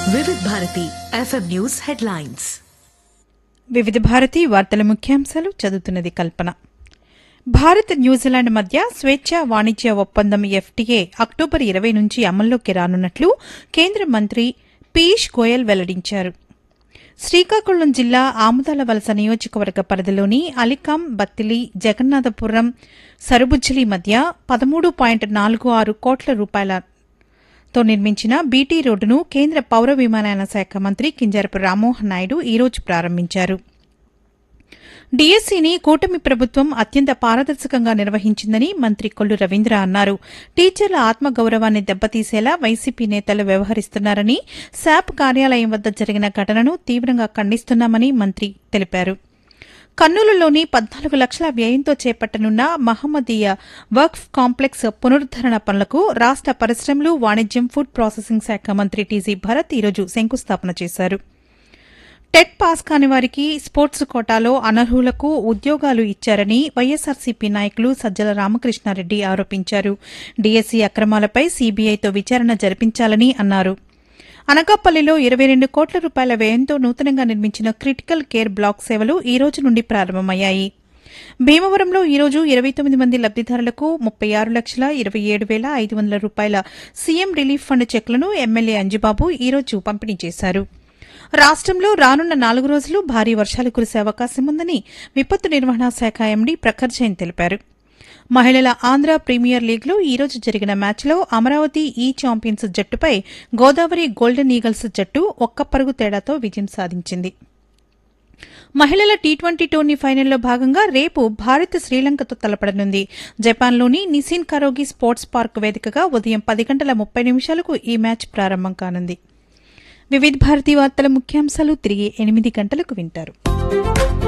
Vividh Bharati FM news headlines Vividh Bharati వార్తల ముఖ్యాంశాలు చదువుతున్నది కల్పన భారత్ న్యూజిలాండ్ మధ్య స్వేచ్ఛ వాణిజ్య ఒప్పందం ఎఫ్టీఏ అక్టోబర్ ఇరవై నుంచి అమల్లోకి రానున్నట్లు కేంద్ర మంత్రి పీయూష్ గోయల్ వెల్లడించారు శ్రీకాకుళం జిల్లా ఆముదాల వలస నియోజకవర్గ పరిధిలోని అలికాం బత్తిలి జగన్నాథపురం సరుబుజ్జిలి మధ్య పదమూడు పాయింట్ నాలుగు ఆరు కోట్ల రూపాయలతో నిర్మించిన బీటీ రోడ్డును కేంద్ర పౌర విమానయాన శాఖ మంత్రి కింజరపు రామ్మోహన్ నాయుడు ఈరోజు ప్రారంభించారు డీఎస్సీని కూటమి ప్రభుత్వం అత్యంత పారదర్శకంగా నిర్వహించిందని మంత్రి కొల్లు రవీంద్ర అన్నారు టీచర్ల ఆత్మగౌరవాన్ని దెబ్బతీసేలా వైసీపీ నేతలు వ్యవహరిస్తున్నారని శాప్ కార్యాలయం వద్ద జరిగిన ఘటనను తీవ్రంగా ఖండిస్తున్నామని మంత్రి తెలిపారు కర్నూలులోని పద్నాలుగు లక్షల వ్యయంతో చేపట్టనున్న మహమ్మదీయ వర్క్ కాంప్లెక్స్ పునరుద్దరణ పనులకు రాష్ట పరిశ్రమలు వాణిజ్యం ఫుడ్ ప్రాసెసింగ్ శాఖ మంత్రి టీజీ భరత్ ఈరోజు శంకుస్థాపన చేశారు టెట్ పాస్ కాని వారికి స్పోర్ట్స్ కోటాలో అనర్హులకు ఉద్యోగాలు ఇచ్చారని వైఎస్సార్సీపీ నాయకులు సజ్జల రామకృష్ణారెడ్డి ఆరోపించారు డీఎస్సీ అక్రమాలపై సీబీఐతో విచారణ జరిపించాలని అన్నారు అనకాపల్లిలో ఇరవై రెండు కోట్ల రూపాయల వ్యయంతో నూతనంగా నిర్మించిన క్రిటికల్ కేర్ బ్లాక్ సేవలు ఈ రోజు నుండి ప్రారంభమయ్యాయి భీమవరంలో ఈ రోజు ఇరవై తొమ్మిది మంది లబ్దిదారులకు ముప్పై ఆరు లక్షల ఇరవై ఏడు వేల ఐదు వందల రూపాయల సీఎం రిలీఫ్ ఫండ్ చెక్లను ఎమ్మెల్యే అంజుబాబు ఈ రోజు పంపిణీ చేశారు రాష్టంలో రానున్న నాలుగు రోజులు భారీ వర్షాలు కురిసే అవకాశం ఉందని విపత్తు నిర్వహణ శాఖ ఎండీ ప్రఖర్ జైన్ తెలిపారు మహిళల ఆంధ్ర ప్రీమియర్ లీగ్లో ఈ రోజు జరిగిన మ్యాచ్లో అమరావతి ఈ ఛాంపియన్స్ జట్టుపై గోదావరి గోల్డెన్ ఈగల్స్ జట్టు ఒక్క పరుగు తేడాతో విజయం సాధించింది మహిళల టీ ట్వంటీ టోర్నీ ఫైనల్లో భాగంగా రేపు భారత్ శ్రీలంకతో తలపడనుంది జపాన్లోని నిసిన్ కరోగి స్పోర్ట్స్ పార్క్ వేదికగా ఉదయం పది గంటల ముప్పై నిమిషాలకు ఈ మ్యాచ్ ప్రారంభం కానుంది వివిధ భారతి వార్తల ముఖ్యాంశాలు తిరిగి ఎనిమిది గంటలకు వింటారు